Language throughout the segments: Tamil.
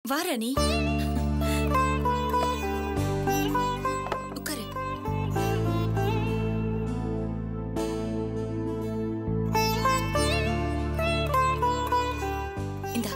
வா ராணி உட்காரு இந்தா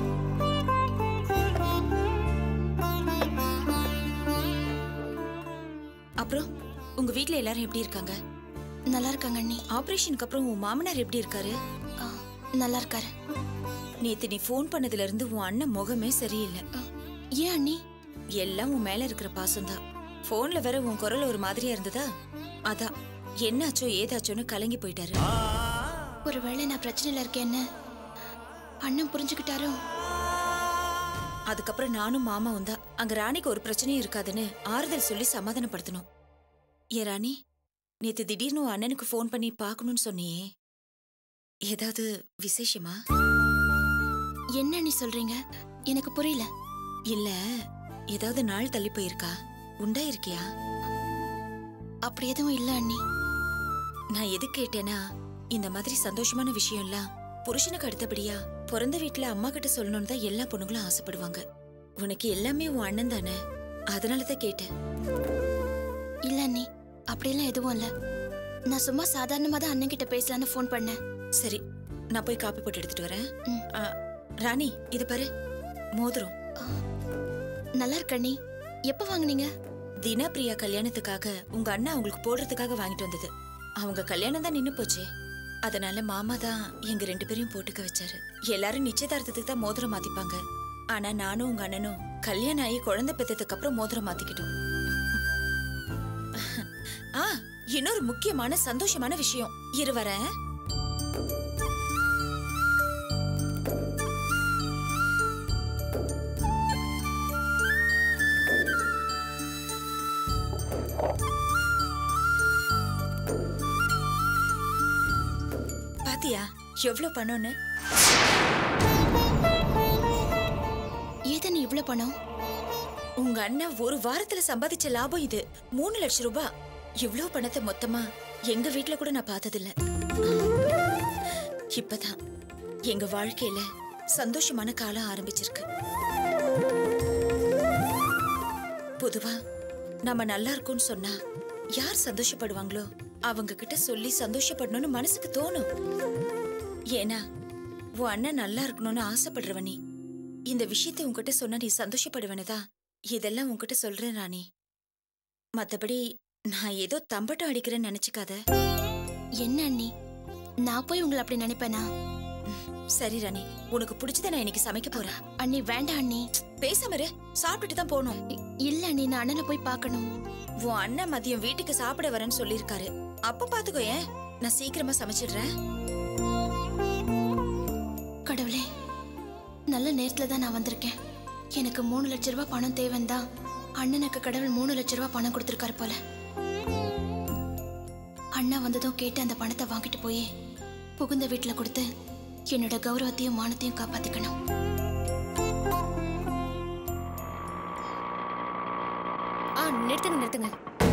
அப்புறம் உங்க வீட்ல எல்லாரும் எப்படி இருக்காங்க நல்லா இருக்காங்க அண்ணி ஆபரேஷனுக்கு அப்புறம் உன் மாமனார் எப்படி இருக்காரு ஆ, நல்லா இருக்காரு நேத்து நீ ஃபோன் பண்ணதுல இருந்து உன் அண்ணன் முகமே சரியில்லை ஆ, ஏன் அண்ணி எல்லாம் உன் மேல இருக்கிற பாசம்தான் போன்ல வேற உன் குரல் ஒரு மாதிரியா இருந்ததா அதான் என்னாச்சோ ஏதாச்சோன்னு கலங்கி போயிட்டாரு ஒருவேளை நான் பிரச்சனையில இருக்கேன்னு அண்ணன் புரிஞ்சுக்கிட்டாரோ அதுக்கப்புறம் நானும் மாமாவும் தான் அங்க ராணிக்கு ஒரு பிரச்சனையும் இருக்காதுன்னு ஆறுதல் சொல்லி சமாதானப்படுத்தணும் ஏ ராணி நேத்து திடீர்னு உன் அண்ணனுக்கு ஃபோன் பண்ணி பார்க்கணும்னு சொன்னியே ஏதாவது விசேஷமா என்ன அண்ணி சொல்றீங்க எனக்கு புரியல இல்ல ஏதாவது நாள் தள்ளி போயிருக்கா உண்டா இருக்கியா அப்படி எதுவும் இல்ல அண்ணி நான் எது கேட்டேனா இந்த மாதிரி சந்தோஷமான விஷயம்லாம் புருஷனுக்கு அடுத்தபடியா பிறந்த வீட்ல அம்மா கிட்ட சொல்லணும்னு தான் எல்லா பொண்ணுங்களும் ஆசைப்படுவாங்க உனக்கு எல்லாமே உன் அண்ணன் தானே அதனால தான் கேட்டேன் இல்ல அண்ணி அப்படியெல்லாம் எதுவும் இல்ல நான் சும்மா சாதாரணமா தான் அண்ணன் கிட்ட பேசலான்னு ஃபோன் பண்ணேன் சரி நான் போய் காப்பி போட்டு எடுத்துட்டு வரேன் ம். ஆ, ராணி இது பாரு மோதிரம் நல்லா இருக்கு அண்ணி எப்ப வாங்குனீங்க தினப்பிரியா கல்யாணத்துக்காக உங்க அண்ணா அவங்களுக்கு போடுறதுக்காக வாங்கிட்டு வந்தது அவங்க கல்யாணம் தான் நின்னு போச்சே அதனால மாமா தான் எங்க ரெண்டு பேரையும் போட்டுக்க வச்சாரு எல்லாரும் நிச்சயதார்த்தத்துக்கு தான் மோதிரம் மாத்திப்பாங்க ஆனா நானும் உங்க அண்ணனும் கல்யாணம் ஆகி குழந்தை பெத்ததுக்கு அப்புறம் மோதிரம் மாத்திக்கிட்டோம் ஆ இன்னொரு முக்கியமான சந்தோஷமான விஷயம் இரு வரேன் பாத்தியா எவ்வளவு பணம்னு ஏதா நீ இவ்ளோ பணம் உங்க அண்ணன் ஒரு வாரத்துல சம்பாதிச்ச லாபம் இது மூணு லட்சம் ரூபாய் இவ்ளோ பணத்தை மொத்தமா எங்க வீட்ல கூட நான் பார்த்ததில்ல இப்பதான் எங்க வாழ்க்கையில சந்தோஷமான காலம் ஆரம்பிச்சிருக்கு பொதுவா நம்ம நல்லா இருக்கோம்னு சொன்னா யார் சந்தோஷப்படுவாங்களோ அவங்க கிட்ட சொல்லி சந்தோஷப்படணும்னு மனசுக்கு தோணும் ஏன்னா உன் அண்ணன் நல்லா இருக்கணும்னு ஆசைப்படுறவ நீ இந்த விஷயத்தை உன்கிட்ட சொன்னா நீ சந்தோஷப்படுவனதா இதெல்லாம் உன்கிட்ட சொல்றேன் ராணி மத்தபடி நான் ஏதோ தம்பட்டம் அடிக்கிறேன்னு நினைச்சுக்காத என்ன அண்ணி நான் போய் உங்களை அப்படி நினைப்பேனா சரி ராணி உனக்கு பிடிச்சத நான் இன்னைக்கு சமைக்க போறேன் அண்ணி வேண்டாம் அண்ணி பேசாம இரு சாப்பிட்டுட்டு தான் போகணும் இ- இல்ல அண்ணி நான் அண்ணனை போய் பார்க்கணும் உன் அண்ணன் மதியம் வீட்டுக்கு சாப்பிட வரேன்னு சொல்லியிருக்காரு அப்ப பாத்துக்கோ ஏன் நான் சீக்கிரமா சமைச்சிடுறேன் கடவுளே நல்ல நேரத்துல தான் நான் வந்திருக்கேன் எனக்கு மூணு லட்ச ரூபாய் பணம் தேவைன்னு தான் அண்ணனுக்கு கடவுள் மூணு லட்ச ரூபாய் பணம் கொடுத்துருக்காரு போல அண்ணா வந்ததும் கேட்டு அந்த பணத்தை வாங்கிட்டு போய் புகுந்த வீட்டுல கொடுத்து என்னோட கௌரவத்தையும் மானத்தையும் காப்பாத்திக்கணும் ஆ நிறுத்துங்க நிறுத்துங்க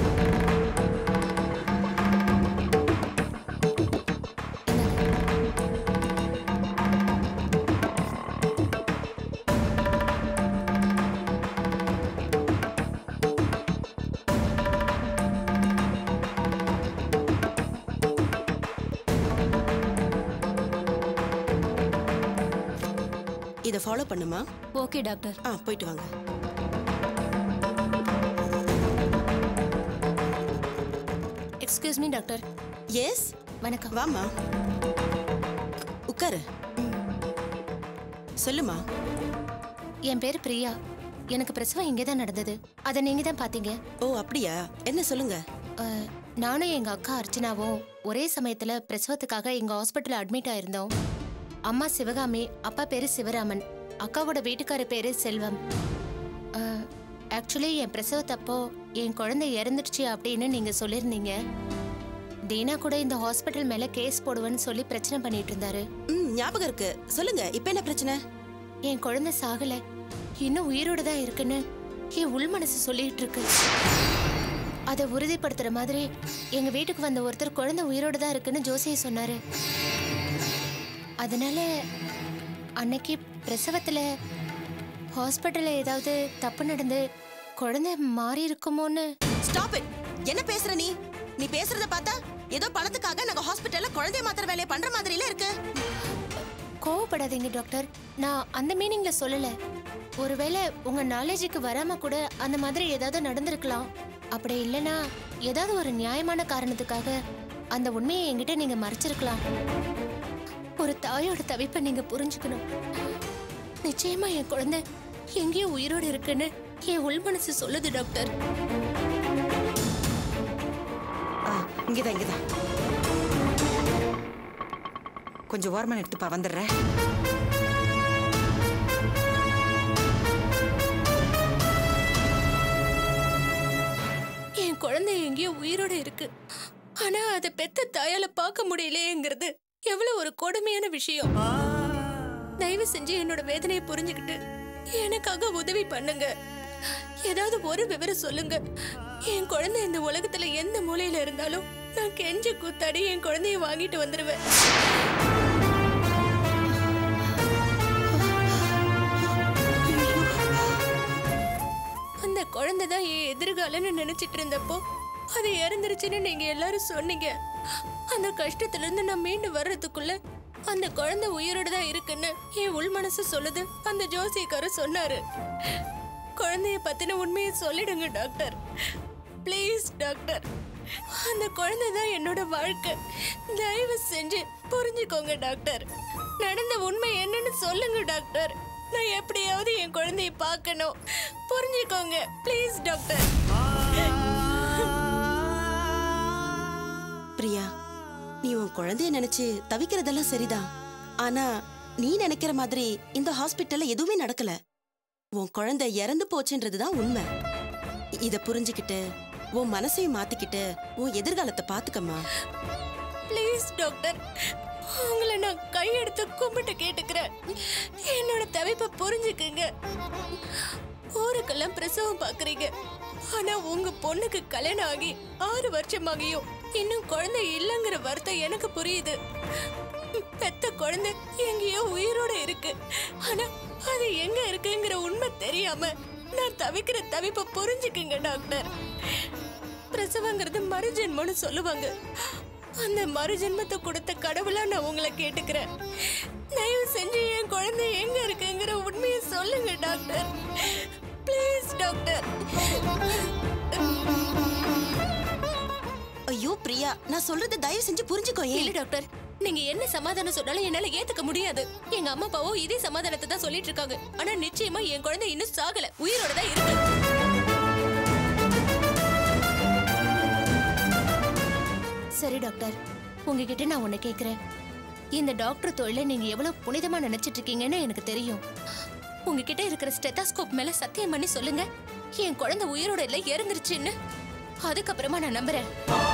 இதை ஃபாலோ பண்ணுமா ஓகே டாக்டர் ஆ போயிட்டு வாங்க எக்ஸ்கியூஸ் மீ டாக்டர் எஸ் வணக்கம் வாமா உட்காரு சொல்லுமா என் பேர் பிரியா எனக்கு பிரசவம் இங்கே தான் நடந்தது அதை நீங்க தான் பார்த்தீங்க ஓ அப்படியா என்ன சொல்லுங்க அஹ், நானும் எங்க அக்கா அர்ச்சனாவும் ஒரே சமயத்துல பிரசவத்துக்காக எங்க ஹாஸ்பிட்டல் அட்மிட் ஆயிருந்தோம் அம்மா சிவகாமி அப்பா பேரு சிவராமன் அக்காவோட வீட்டுக்கார பேரு செல்வம் ஆக்சுவலி என் பிரசவத்தப்போ என் குழந்தை இறந்துடுச்சு அப்படின்னு நீங்க சொல்லியிருந்தீங்க தீனா கூட இந்த ஹாஸ்பிட்டல் மேல கேஸ் போடுவேன்னு சொல்லி பிரச்சனை பண்ணிட்டு இருந்தாரு ம் ஞாபகம் இருக்கு சொல்லுங்க இப்போ என்ன பிரச்சனை என் குழந்தை சாகல இன்னும் உயிரோட தான் இருக்குன்னு என் உள் மனசு சொல்லிட்டு இருக்கு அதை உறுதிப்படுத்துற மாதிரி எங்க வீட்டுக்கு வந்த ஒருத்தர் குழந்தை உயிரோட தான் இருக்குன்னு ஜோசியை சொன்னாரு அதனால அன்னைக்கு பிரசவத்துல ஹாஸ்பிட்டல்ல ஏதாவது தப்பு நடந்து குழந்தை மாறி இருக்குமோன்னு ஸ்டாப் இட் என்ன பேசுற நீ நீ பேசுறத பார்த்தா ஏதோ பணத்துக்காக நாங்க ஹாஸ்பிட்டல்ல குழந்தைய மாத்திர வேலையை பண்ற மாதிரில இருக்கு கோவப்படாதீங்க டாக்டர் நான் அந்த மீனிங்ல சொல்லல ஒருவேளை உங்க நாலேஜுக்கு வராம கூட அந்த மாதிரி ஏதாவது நடந்திருக்கலாம் அப்படி இல்லைன்னா ஏதாவது ஒரு நியாயமான காரணத்துக்காக அந்த உண்மையை என்கிட்ட நீங்க மறைச்சிருக்கலாம் ஒரு தாயோட தவிப்பை நீங்க புரிஞ்சுக்கணும் நிச்சயமா என் குழந்தை எங்கேயோ உயிரோடு இருக்குன்னு என் உள் மனசு சொல்லுது டாக்டர் ஆ, இங்கதான் இங்கதான் கொஞ்சம் ஓரமா எடுத்துப்பா வந்துடுறேன் என் குழந்தை எங்கேயோ உயிரோட இருக்கு ஆனா அதை பெத்த தாயால பார்க்க முடியலையேங்கிறது எவ்வளவு ஒரு கொடுமையான விஷயம் தயவு செஞ்சு என்னோட வேதனையை புரிஞ்சுக்கிட்டு எனக்காக உதவி பண்ணுங்க ஏதாவது ஒரு விவரம் சொல்லுங்க என் குழந்தை இந்த உலகத்துல எந்த மூலையில இருந்தாலும் நான் கெஞ்சி கூத்தாடி என் குழந்தைய வாங்கிட்டு வந்துடுவேன் அந்த குழந்தை தான் என் எதிர்காலம்னு நினைச்சிட்டு இருந்தப்போ அது இறந்துருச்சுன்னு நீங்க எல்லாரும் சொன்னீங்க அந்த கஷ்டத்துல இருந்து நான் மீண்டு வர்றதுக்குள்ள அந்த குழந்தை உயிரோட தான் இருக்குன்னு என் உள் மனசு சொல்லுது அந்த ஜோசியக்காரர் சொன்னாரு குழந்தைய பத்தின உண்மையை சொல்லிடுங்க டாக்டர் ப்ளீஸ் டாக்டர் அந்த குழந்தை தான் என்னோட வாழ்க்கை தயவு செஞ்சு புரிஞ்சுக்கோங்க டாக்டர் நடந்த உண்மை என்னன்னு சொல்லுங்க டாக்டர் நான் எப்படியாவது என் குழந்தைய பார்க்கணும் புரிஞ்சுக்கோங்க ப்ளீஸ் டாக்டர் பிரியா நீ உன் குழந்தைய நினைச்சு தவிக்கிறதெல்லாம் சரிதான் ஆனா நீ நினைக்கிற மாதிரி இந்த ஹாஸ்பிட்டல்ல எதுவுமே நடக்கல உன் குழந்தை இறந்து போச்சுன்றதுதான் உண்மை இ- இத புரிஞ்சுக்கிட்டு உன் மனசையும் மாத்திக்கிட்டு உன் எதிர்காலத்தை பாத்துக்கம்மா ப்ளீஸ் டாக்டர் உங்களை நான் கையெடுத்து கும்பிட்டு கேட்டுக்கிறேன் என்னோட தவிப்பை புரிஞ்சுக்குங்க ஊருக்கெல்லாம் பிரசவம் பாக்குறீங்க ஆனா உங்க பொண்ணுக்கு கல்யாணம் ஆகி ஆறு வருஷமாகியும் இன்னும் குழந்தை இல்லைங்கிற வருத்தம் எனக்கு புரியுது பெத்த குழந்தை எங்கேயோ உயிரோட இருக்கு ஆனா அது எங்க இருக்குங்கிற உண்மை தெரியாம நான் தவிக்கிற தவிப்பை புரிஞ்சுக்குங்க டாக்டர் பிரசவங்கிறது மறுஜென்மம்னு சொல்லுவாங்க அந்த மறுஜென்மத்தை கொடுத்த கடவுளா நான் உங்களை கேட்டுக்கிறேன் தயவு செஞ்சு என் குழந்தை எங்க இருக்குங்கிற உண்மையை சொல்லுங்க டாக்டர் ப்ளீஸ் டாக்டர் ஐயோ பிரியா நான் சொல்றதை தயவு செஞ்சு புரிஞ்சுக்கோ இல்ல ஏன் டாக்டர் நீங்க என்ன சமாதானம் சொன்னாலும் என்னால ஏத்துக்க முடியாது எங்க அம்மா அப்பாவும் இதே சமாதானத்தை தான் சொல்லிட்டு இருக்காங்க ஆனா நிச்சயமா என் குழந்தை இன்னும் சாகல உயிரோட தான் இருக்கு சரி டாக்டர் உங்ககிட்ட நான் ஒண்ணு கேக்குறேன் இந்த டாக்டர் தொழிலை நீங்க எவ்வளவு புனிதமா நினைச்சிட்டு இருக்கீங்கன்னு எனக்கு தெரியும் உங்ககிட்ட இருக்கிற ஸ்டெத்தாஸ்கோப் மேல சத்தியம் பண்ணி சொல்லுங்க என் குழந்தை உயிரோட இல்ல இறந்துருச்சுன்னு அதுக்கப்புறமா நான் நம்புறேன்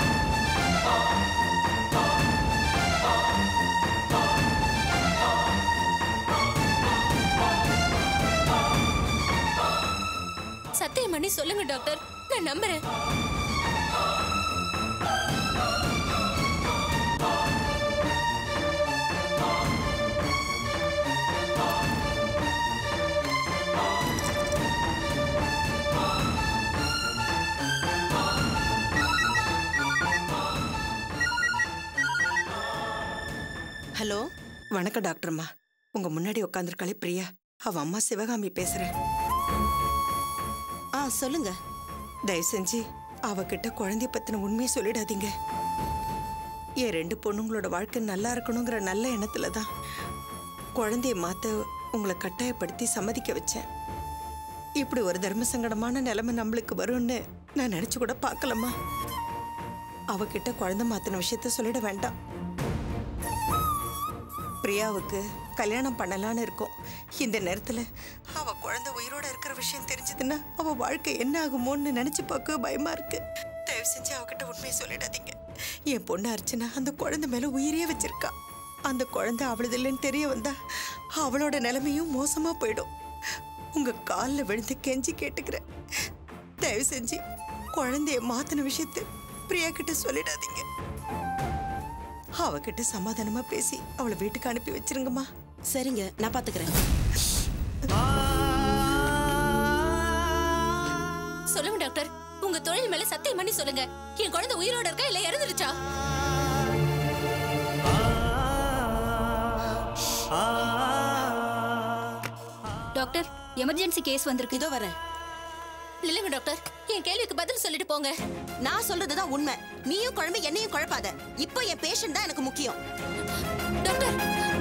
சத்தியம் பண்ணி சொல்லுங்க டாக்டர் நான் நம்புறேன் ஹலோ வணக்கம் டாக்டர்மா உங்க முன்னாடி உட்காந்துருக்காளே பிரியா அவ அம்மா சிவகாமி பேசுறேன் ஆ சொல்லுங்க தயவு செஞ்சு அவகிட்ட குழந்தைய பத்தின உண்மையை சொல்லிடாதீங்க என் ரெண்டு பொண்ணுங்களோட வாழ்க்கை நல்லா இருக்கணுங்கிற நல்ல எண்ணத்துல தான் குழந்தைய மாத்த உங்களை கட்டாயப்படுத்தி சம்மதிக்க வச்சேன் இப்படி ஒரு தர்ம சங்கடமான நிலைமை நம்மளுக்கு வரும்னு நான் நினைச்சு கூட பார்க்கலம்மா அவகிட்ட குழந்தை மாத்தின விஷயத்த சொல்லிட வேண்டாம் பிரியாவுக்கு கல்யாணம் பண்ணலான்னு இருக்கோம் இந்த நேரத்துல அவ குழந்தை உயிரோட இருக்கிற விஷயம் தெரிஞ்சதுன்னா அவ வாழ்க்கை என்ன ஆகுமோன்னு நினைச்சு பார்க்க பயமா இருக்கு தயவு செஞ்சு அவகிட்ட உண்மையை சொல்லிடாதீங்க என் பொண்ணு அர்ச்சனா அந்த குழந்தை மேல உயிரே வச்சிருக்கா அந்த குழந்தை அவளது இல்லைன்னு தெரிய வந்தா அவளோட நிலைமையும் மோசமா போயிடும் உங்க காலில் விழுந்து கெஞ்சி கேட்டுக்கிறேன் தயவு செஞ்சு குழந்தைய மாத்தின விஷயத்த பிரியா கிட்ட சொல்லிடாதீங்க அவகிட்ட சமாதானமா பேசி அவளை வீட்டுக்கு அனுப்பி வச்சிருங்கம்மா சரிங்க நான் பாத்துக்கிறேன் சொல்லுங்க டாக்டர் உங்க தொழில் மேல சத்தியம் பண்ணி சொல்லுங்க என் குழந்தை உயிரோட இருக்கா இல்ல இறந்துருச்சா டாக்டர் எமர்ஜென்சி கேஸ் வந்திருக்கு இதோ வரேன் இல்லைங்க டாக்டர் என் கேள்விக்கு பதில் சொல்லிட்டு போங்க நான் சொல்றதுதான் உண்மை நீயும் குழம்பு என்னையும் குழப்பாத இப்போ என் பேஷண்ட் தான் எனக்கு முக்கியம் டாக்டர்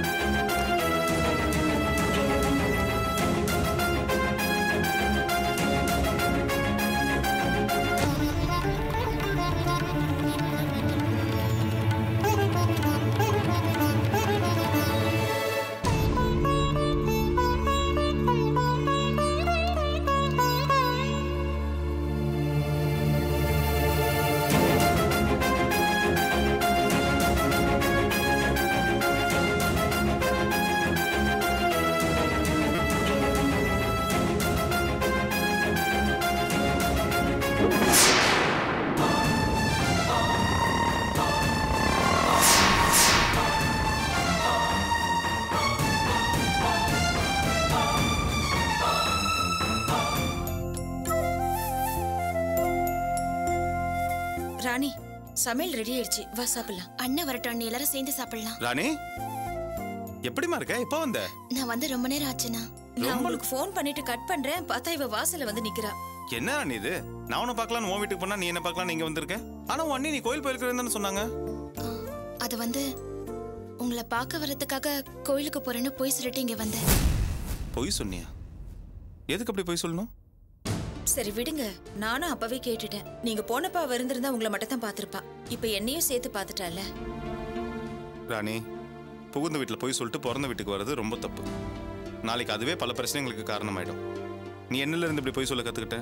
ராணி சமையல் ரெடி ஆயிடுச்சு வா சாப்பிடலாம் அண்ணன் வரட்டும் அண்ணி எல்லாரும் சேர்ந்து சாப்பிடலாம் ராணி எப்படிமா இருக்க எப்போ வந்த நான் வந்து ரொம்ப நேரம் ஆச்சுண்ணா நான் உங்களுக்கு ஃபோன் பண்ணிட்டு கட் பண்றேன் பார்த்தா இவ வாசல்ல வந்து நிக்கிறா என்ன ராணி இது நான் உன்னை பார்க்கலாம் உன் வீட்டுக்கு போனா நீ என்ன பார்க்கலாம் இங்க வந்திருக்க ஆனா உன் அண்ணி நீ கோயில் போயிருக்கிறேன்னு சொன்னாங்க ஆ, அது வந்து உங்களை பார்க்க வர்றதுக்காக கோயிலுக்கு போறேன்னு போய் சொல்லிட்டு இங்க வந்தேன் பொய் சொன்னியா எதுக்கு அப்படி பொய் சொல்லணும் சரி விடுங்க நானும் அப்பவே கேட்டுட்டேன் நீங்க போனப்ப அவ இருந்திருந்தா உங்களை மட்டும் தான் பாத்திருப்பா இப்ப என்னையும் சேர்த்து பாத்துட்டால ராணி புகுந்த வீட்டில் போய் சொல்லிட்டு பிறந்த வீட்டுக்கு வர்றது ரொம்ப தப்பு நாளைக்கு அதுவே பல பிரச்சனைகளுக்கு காரணமாயிடும் நீ என்னல இருந்து இப்படி போய் சொல்ல கத்துக்கிட்ட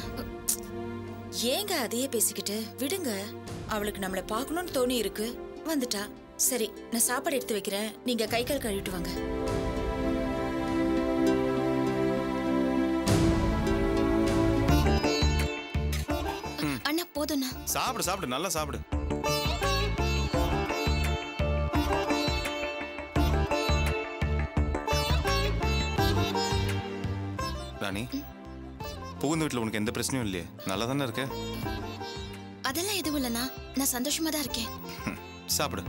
ஏங்க அதையே பேசிக்கிட்டு விடுங்க அவளுக்கு நம்மள பார்க்கணும்னு தோணி இருக்கு வந்துட்டா சரி நான் சாப்பாடு எடுத்து வைக்கிறேன் நீங்க கை கால் கழுவிட்டு வாங்க அண்ணா போதும்ண்ணா சாப்பிடு சாப்பிடு நல்லா சாப்பிடு ராணி புகுந்த வீட்டில் உனக்கு எந்த பிரச்சனையும் இல்லையே நல்லா தானே இருக்க அதெல்லாம் எதுவும் இல்லைண்ணா நான் சந்தோஷமா தான் இருக்கேன் ம், சாப்பிடு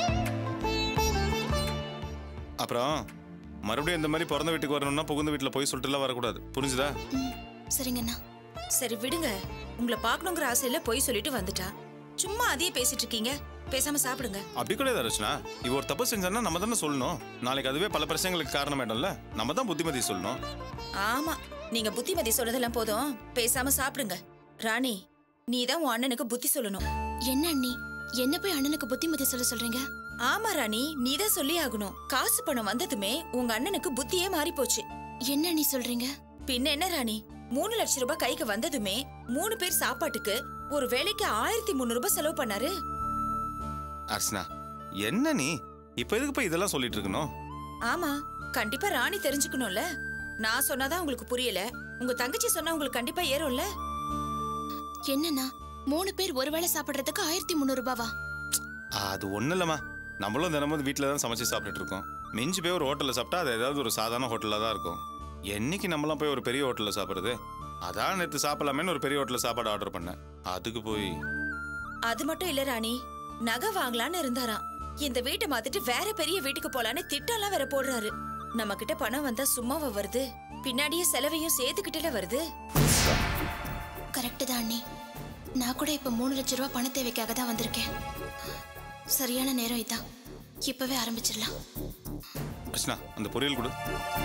அப்புறம் மறுபடியும் இந்த மாதிரி பிறந்த வீட்டுக்கு வரணும்னா புகுந்த வீட்டில் போய் சொல்லிட்டுலாம் வரக்கூடாது புரிஞ்சுதா ம், சரிங்கண்ணா சரி விடுங்க உங்களை பார்க்கணுங்கிற ஆசையில போய் சொல்லிட்டு வந்துட்டா சும்மா அதையே பேசிட்டு இருக்கீங்க பேசாம சாப்பிடுங்க அப்படி கிடையாது ரச்சனா இவ ஒரு தப்பு செஞ்சான்னா நம்ம தானே சொல்லணும் நாளைக்கு அதுவே பல பிரச்சனைகளுக்கு காரணமாயிடும்ல நம்ம தான் புத்திமதி சொல்லணும் ஆமா நீங்க புத்திமதி சொல்றதெல்லாம் போதும் பேசாம சாப்பிடுங்க ராணி நீ தான் உன் அண்ணனுக்கு புத்தி சொல்லணும் என்ன அண்ணி என்ன போய் அண்ணனுக்கு புத்திமதி சொல்ல சொல்றீங்க ஆமா ராணி நீ தான் சொல்லி ஆகணும் காசு பணம் வந்ததுமே உங்க அண்ணனுக்கு புத்தியே மாறி போச்சு என்ன அண்ணி சொல்றீங்க பின்ன என்ன ராணி மூணு லட்சம் ரூபாய் கைக்கு வந்ததுமே மூணு பேர் சாப்பாட்டுக்கு ஒரு வேலைக்கு ஆயிரத்தி முந்நூறு ரூபாய் செலவு பண்ணாரு அர்ச்சனா என்ன நீ இப்ப எதுக்கு போய் இதெல்லாம் சொல்லிட்டு இருக்கணும் ஆமா கண்டிப்பா ராணி தெரிஞ்சுக்கணும்ல நான் சொன்னாதான் உங்களுக்கு புரியல உங்க தங்கச்சி சொன்னா உங்களுக்கு கண்டிப்பா ஏறும்ல என்னண்ணா மூணு பேர் ஒரு வேளை சாப்பிடுறதுக்கு ஆயிரத்தி முந்நூறு ரூபாவா அது ஒண்ணும் இல்லம்மா நம்மளும் தினமும் வீட்டில் தான் சமைச்சு சாப்பிட்டுட்டு இருக்கோம் மிஞ்சி போய் ஒரு ஹோட்டலில் சாப்பிட்டா அது ஏதாவது ஒரு சாதாரண ஹோட்டலில் தான் இருக்கும் என்னைக்கு நம்மளாம் போய் ஒரு பெரிய ஹோட்டலில் சாப்பிட்றது அதான் நேற்று சாப்பிடலாமேன்னு ஒரு பெரிய ஹோட்டலில் சாப்பாடு ஆர்டர் பண்ணேன் அதுக்கு போய் அது மட்டும் இல்ல ராணி நகை வாங்கலான்னு இருந்தாராம் இந்த வீட்டை மாத்திட்டு வேற பெரிய வீட்டுக்கு போலான்னு திட்டம்லாம் வேற போடுறாரு நம்ம கிட்ட பணம் வந்தா சும்மாவா வருது பின்னாடியே செலவையும் சேர்த்துக்கிட்டுல வருது கரெக்டு தான் அண்ணி நான் கூட இப்ப மூணு லட்ச ரூபாய் பண தேவைக்காக தான் வந்திருக்கேன் சரியான நேரம் இதான் இப்பவே ஆரம்பிச்சிடலாம் அர்ச்சனா அந்த பொரியல் கொடு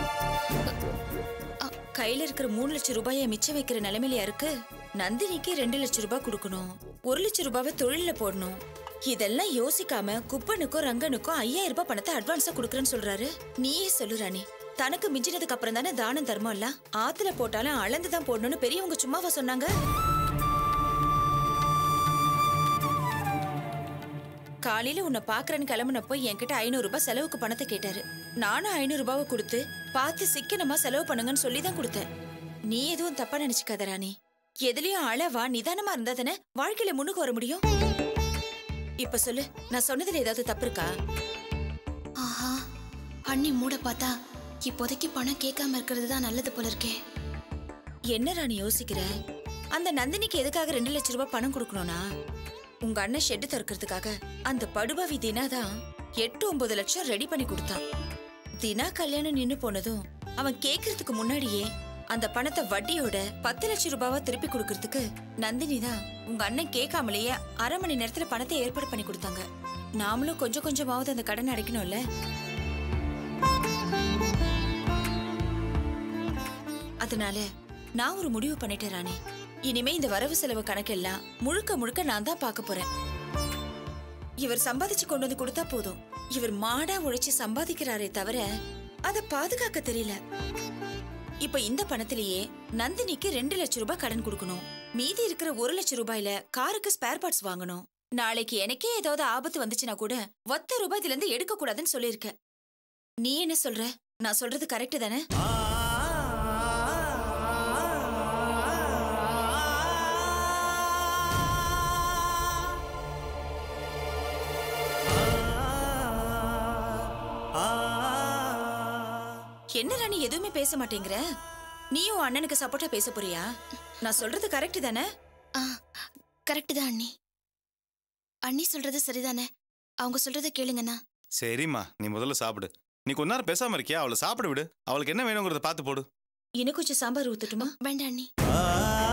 கையில இருக்கிற மூணு லட்சம் ரூபாயை மிச்சம் வைக்கிற நிலைமையில இருக்கு நந்தினிக்கு ரெண்டு லட்சம் ரூபாய் கொடுக்கணும் ஒரு லட்சம் ரூபாவை தொழில போடணும் இதெல்லாம் யோசிக்காம குப்பனுக்கும் ரங்கனுக்கும் ஐயாயிரம் ரூபாய் பணத்தை அட்வான்ஸா கொடுக்கறேன்னு சொல்றாரு நீயே சொல்லு ராணி தனக்கு மிஞ்சினதுக்கு அப்புறம் தானே தானம் தர்மம் இல்ல ஆத்துல போட்டாலும் அளந்து தான் போடணும்னு பெரியவங்க சும்மாவா சொன்னாங்க காலையில உன்னை பாக்குறேன்னு கிளம்புனப்போ என்கிட்ட ஐநூறு ரூபாய் செலவுக்கு பணத்தை கேட்டாரு நானும் ஐநூறு ரூபாவை கொடுத்து பார்த்து சிக்கனமா செலவு பண்ணுங்கன்னு சொல்லி தான் கொடுத்தேன் நீ எதுவும் தப்பா நினைச்சுக்காத ராணி எதுலயும் அளவா நிதானமா இருந்தா தானே வாழ்க்கையில முன்னுக்கு வர முடியும் இப்ப சொல்லு நான் சொன்னதுல ஏதாவது தப்பு இருக்கா ஆஹா அண்ணி மூட பார்த்தா இப்போதைக்கு பணம் கேட்காம இருக்கிறது தான் நல்லது போல இருக்கே என்ன ராணி யோசிக்கிற அந்த நந்தினிக்கு எதுக்காக ரெண்டு லட்ச ரூபாய் பணம் கொடுக்கணும்னா உங்க அண்ணன் ஷெட்டு திறக்கிறதுக்காக அந்த படுபாவி தினா தான் எட்டு ஒன்பது லட்சம் ரெடி பண்ணி கொடுத்தான் தினா கல்யாணம் நின்னு போனதும் அவன் கேக்குறதுக்கு முன்னாடியே அந்த பணத்தை வட்டியோட பத்து லட்சம் ரூபாவா திருப்பி கொடுக்கறதுக்கு நந்தினி தான் உங்க அண்ணன் கேட்காமலேயே அரை மணி நேரத்துல பணத்தை ஏற்பாடு பண்ணி கொடுத்தாங்க நாமளும் கொஞ்சம் கொஞ்சமாவது அந்த கடன் அடைக்கணும்ல அதனால நான் ஒரு முடிவு பண்ணிட்டேன் ராணி இனிமே இந்த வரவு செலவு கணக்கெல்லாம் முழுக்க முழுக்க நான் தான் பார்க்க போறேன் இவர் சம்பாதிச்சு கொண்டு வந்து கொடுத்தா போதும் இவர் மாடா உழைச்சு சம்பாதிக்கிறாரே தவிர அதை பாதுகாக்க தெரியல இப்ப இந்த பணத்திலேயே நந்தினிக்கு ரெண்டு லட்சம் ரூபாய் கடன் கொடுக்கணும் மீதி இருக்கிற ஒரு லட்சம் ரூபாயில காருக்கு ஸ்பேர் பார்ட்ஸ் வாங்கணும் நாளைக்கு எனக்கே ஏதாவது ஆபத்து வந்துச்சுன்னா கூட ஒத்த ரூபாய் இதுல இருந்து எடுக்க கூடாதுன்னு சொல்லியிருக்க நீ என்ன சொல்ற நான் சொல்றது கரெக்ட் தானே என்ன ராணி எதுவுமே பேச மாட்டேங்கிற நீயும் அண்ணனுக்கு சப்போர்ட்டா பேச போறியா நான் சொல்றது கரெக்ட் தானே ஆ கரெக்டு தான் அண்ணி அண்ணி சொல்றது சரிதானே அவங்க சொல்றதை கேளுங்கண்ணா சரிம்மா நீ முதல்ல சாப்பிடு நீ கொஞ்ச நேரம் பேசாம இருக்கியா அவளை சாப்பிட விடு அவளுக்கு என்ன வேணுங்கிறத பார்த்து போடு இன்னும் கொஞ்சம் சாம்பார் ஊத்தட்டுமா வேண்டாம் அண்ணி ஆ